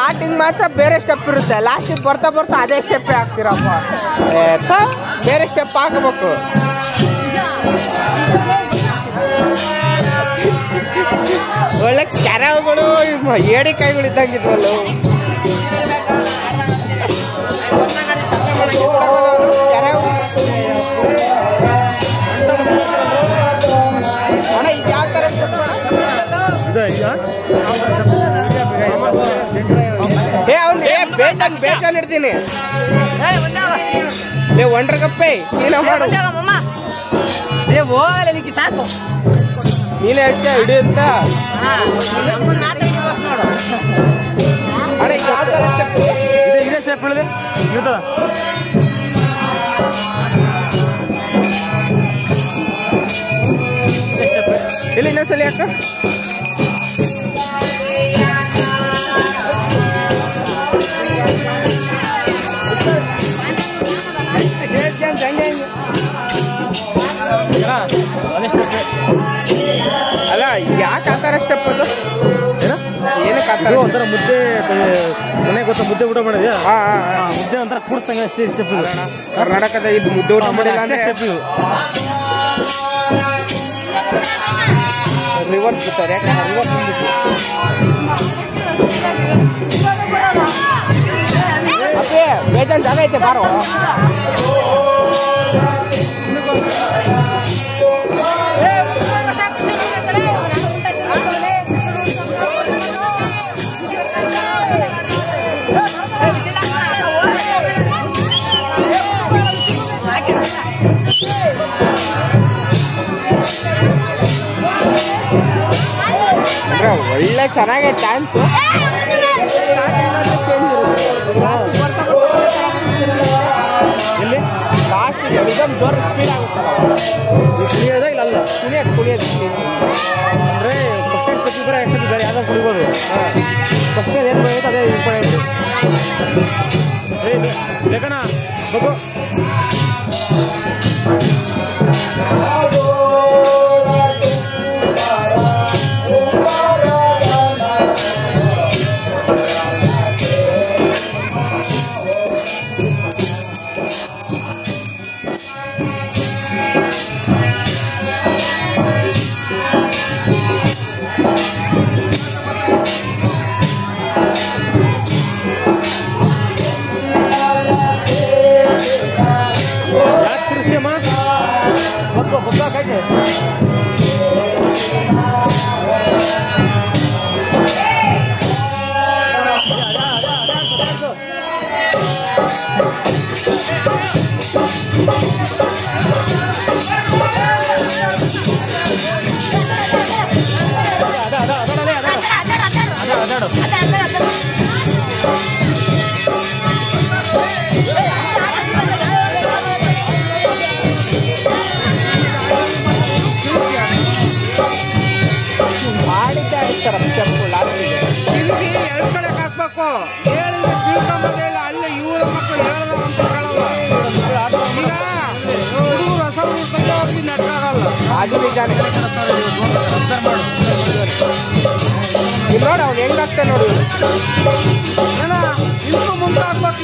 Starting ಮಾತ್ರ ಬೇರೆ step ಇರುತ್ತೆ ಲಾಸ್ಟಿಗೆ ಬರ್ತಾ ಬರ್ತಾ ಅದೇ ಸ್ಟೆಪ್ ಹಾಕ್ತಿರಪ್ಪ ಏ, ಥ, ಬೇರೆ ಸ್ಟೆಪ್ ಹಾಕಬೇಕು ಒಳ್ಳೆ ಕೆರವುಗಳು ಏಡಿ ಕೈಗಳು ಇದ್ದಂಗಿದ್ವಲ್ಲ ಕೆರವು. ಅಣ್ಣ, ಇದು ಯಾವ ಥರ step ಅಣ್ಣ? ಏ ಅವ್ನು ಏ ಬೇಜಾನ್ ಬೇಜಾನ್ ಹಿಡ್ತೀನಿ ಏ ಒಂಡ್ರಗಪ್ಪೆ ನೀನ ಮಾಡು ಸಾಕು ನೀನೇ ಹೇಳ್ತೀಯ ಹಿಡಿ ಅಂತ ಅಣ್ಣ ಇದು ಯಾವ ಥರ step? ಇದೇ ಸ್ಟೆಪ್ ಹೇಳಿದೆ ಇರ್ತದ ಇಲ್ಲಿ ಇನ್ನೊಂದ್ಸಲಿ ಅಕ್ಕ ಅದೇ ಸ್ಟೆಪ್ ಅಲ್ಲ ಯಾಕೆ ಆ ಥರ ಸ್ಟೆಪ್ ಅದು ಏನಕ್ಕೆ ಆ ಥರ ಇದು ಒಂಥರ ಮುದ್ದೆ ಮನೆ ಗೊತ್ತಾ ಮುದ್ದೆ ಊಟ ಮಾಡಿದ್ಯಾ ಹಾ ಹಾ ಹಾ ಮುದ್ದೆ ಒಂಥರ ಕೂಡ್ಸಂಗೆ ಅಷ್ಟೇ ಸ್ಟೆಪ್ ಇದು ಅಣ್ಣ, ಕರ್ನಾಟಕದ ಇದು ಮುದ್ದೆ ಊಟ ಮಾಡಿಲ್ಲ ಅಂದ್ರೆ ಸ್ಟೆಪ್ ಇದು ರಿವರ್ಸ್ ಬಿಡ್ತಾರೆ ಯಾಕಂದ್ರೆ ರಿವರ್ಸ್ ಬಂದ್ಬಿಟ್ಟು ಅಪ್ಪೆ ಬೇಜಾನ್ ಜಾಗ ಐತೆ ಬಾರೋ ಅಂದ್ರೆ ಒಳ್ಳೆ ಚೆನ್ನಾಗೈತೆ ಡ್ಯಾನ್ಸ್ ಎಲ್ಲಿ ಲಾಸ್ಟ್ ರಿದಮ್ ಜೋರ್ ಸ್ಪೀಡ್ ಆಗುತ್ತಲ್ಲ ಕುಣಿಯೋದ ಇಲ್ಲ ಅಲ್ಲ ಕುಣಿಯೋದು ಕುಣಿಯೋದು ಅಂದ್ರೆ ಫಸ್ಟ್ ಏಡ್ ಕಟ್ಟಿದ್ರೆ ಆಕ್ಚುಲಿ ಬೇರೆ ಯಾವ್ದಾದ್ರು ಕುಡಿಬೋದು ಫಸ್ಟ್ ಏಡ್ ಏನು ಬರುತ್ತೆ ಅದೇ ಇಂಪಾರ್ಟೆಂಟ್ ಏ ಲೇಖನ ಬಗ್ಗು ಯಾಕೆ ತಿರ್ಸ್ತೀಯಮ್ಮ ಬಗ್ಗು ಬಗ್ಗ ಕೈಗೆ ಅದ ಅದ ಅದಡಲೇ ಅದ ಅದ ಅದಾಡು ಆಡಿದ್ದೆ ಆಡಿಸ್ತಾರ ಸ್ಟೆಪ್ ಲಾಸ್ಟಿಗೆ ತಿರುಗಿ ಎರಡ್ ಕಡೆ ಹಾಕ್ಬೇಕು ಹೇಳಿದ್ರೆ ತಿಳ್ಕೊಂಬೋದೇ ಇಲ್ಲ ಅಲ್ಲೇ ಇವ್ರ ಮಕ್ಕಳು ಹೇಳ್ದ ಅಂತ ಕೇಳಲ್ಲ ಈಗ ಹುಡುಗರು ರಸ ಹುಡ್ಕೊಂಡೆ ಅವ್ರಿಗೆ ನೆಟ್ಟಾಗಲ್ಲ ಅದು ನಿಜಾನೆ ಇಲ್ಲಿ ನೋಡು ಅವ್ನು ಹೆಂಗಾಗ್ತಾನೆ ನೋಡು ಏನ ಇನ್ನೂ ಮುಂದೆ ಹಾಕ್ಬೇಕು